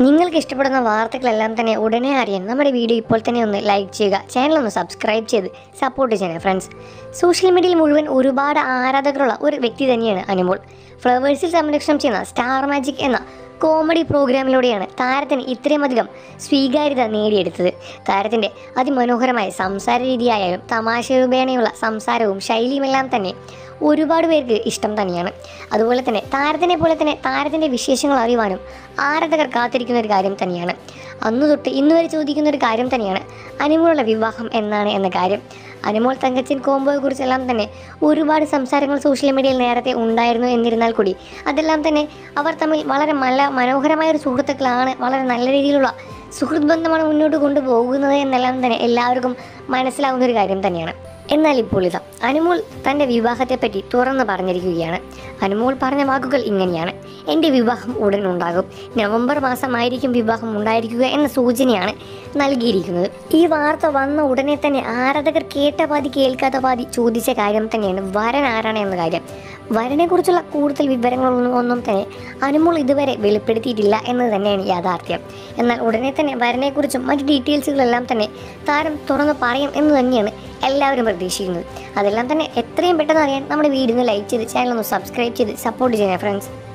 നിങ്ങൾക്ക് ഇഷ്ടപ്പെടുന്ന വാർത്തകളെല്ലാം തന്നെ ഉടനെ അറിയാൻ നമ്മുടെ വീഡിയോ ഇപ്പോൾ തന്നെ ഒന്ന് ലൈക്ക് ചെയ്യുക ചാനൽ ഒന്ന് സബ്സ്ക്രൈബ് ചെയ്ത് സപ്പോർട്ട് ചെയ്യണേ ഫ്രണ്ട്സ് സോഷ്യൽ മീഡിയയിൽ മുഴുവൻ ഒരുപാട് ആരാധകരുള്ള ഒരു വ്യക്തി തന്നെയാണ് അനുമോൾ ഫ്ലവേഴ്സിൽ സംരക്ഷണം ചെയ്യുന്ന സ്റ്റാർ മാജിക് എന്ന കോമഡി പ്രോഗ്രാമിലൂടെയാണ് താരത്തിന് ഇത്രയുമധികം സ്വീകാര്യത നേടിയെടുത്തത് താരത്തിൻ്റെ അതിമനോഹരമായ സംസാര രീതിയായാലും തമാശ രൂപേണയുള്ള സംസാരവും ശൈലിയുമെല്ലാം തന്നെ ഒരുപാട് പേർക്ക് ഇഷ്ടം തന്നെയാണ് അതുപോലെ തന്നെ താരത്തിനെ പോലെ തന്നെ താരത്തിൻ്റെ വിശേഷങ്ങൾ അറിയുവാനും ആരാധകർ കാത്തിരിക്കുന്ന ഒരു കാര്യം തന്നെയാണ് അന്നു തൊട്ട് ഇന്ന് വരെ ചോദിക്കുന്ന ഒരു കാര്യം തന്നെയാണ് അനുമോളുടെ വിവാഹം എന്നാണ് എന്ന കാര്യം അനുമോൾ തങ്കച്ചൻ കോംബോയെ കുറിച്ചെല്ലാം തന്നെ ഒരുപാട് സംസാരങ്ങൾ സോഷ്യൽ മീഡിയയിൽ നേരത്തെ ഉണ്ടായിരുന്നു എന്നിരുന്നാൽ കൂടി അതെല്ലാം തന്നെ അവർ തമ്മിൽ വളരെ നല്ല മനോഹരമായ ഒരു സുഹൃത്തുക്കളാണ് വളരെ നല്ല രീതിയിലുള്ള സുഹൃത്ത് ബന്ധമാണ് മുന്നോട്ട് കൊണ്ടുപോകുന്നത് എന്നെല്ലാം തന്നെ എല്ലാവർക്കും മനസ്സിലാവുന്ന ഒരു കാര്യം തന്നെയാണ് എന്നാൽ ഇപ്പോൾ ഇതാ അനുമോൾ തൻ്റെ വിവാഹത്തെപ്പറ്റി തുറന്ന് പറഞ്ഞിരിക്കുകയാണ് അനുമോൾ പറഞ്ഞ വാക്കുകൾ ഇങ്ങനെയാണ് എൻ്റെ വിവാഹം ഉടൻ ഉണ്ടാകും നവംബർ മാസമായിരിക്കും വിവാഹം ഉണ്ടായിരിക്കുക എന്ന സൂചനയാണ് നൽകിയിരിക്കുന്നത് ഈ വാർത്ത വന്ന ഉടനെ തന്നെ ആരാധകർ കേട്ട പാതി കേൾക്കാത്ത പാതി ചോദിച്ച കാര്യം തന്നെയാണ് വരൻ ആരാണ് എന്ന കാര്യം വരനെക്കുറിച്ചുള്ള കൂടുതൽ വിവരങ്ങളൊന്നും ഒന്നും തന്നെ അനുമോൾ ഇതുവരെ വെളിപ്പെടുത്തിയിട്ടില്ല എന്ന് തന്നെയാണ് യാഥാർത്ഥ്യം എന്നാൽ ഉടനെ തന്നെ വരനെക്കുറിച്ചും മറ്റ് ഡീറ്റെയിൽസുകളെല്ലാം തന്നെ താരം തുറന്ന് പറയും എന്ന് തന്നെയാണ് എല്ലാവരും പ്രതീക്ഷിക്കുന്നത് അതെല്ലാം തന്നെ എത്രയും പെട്ടെന്ന് അറിയാൻ നമ്മുടെ വീഡിയോ ലൈക്ക് ചെയ്ത് ചാനൽ ഒന്ന് സബ്സ്ക്രൈബ് ചെയ്ത് സപ്പോർട്ട് ചെയ്യണേ ഫ്രണ്ട്സ്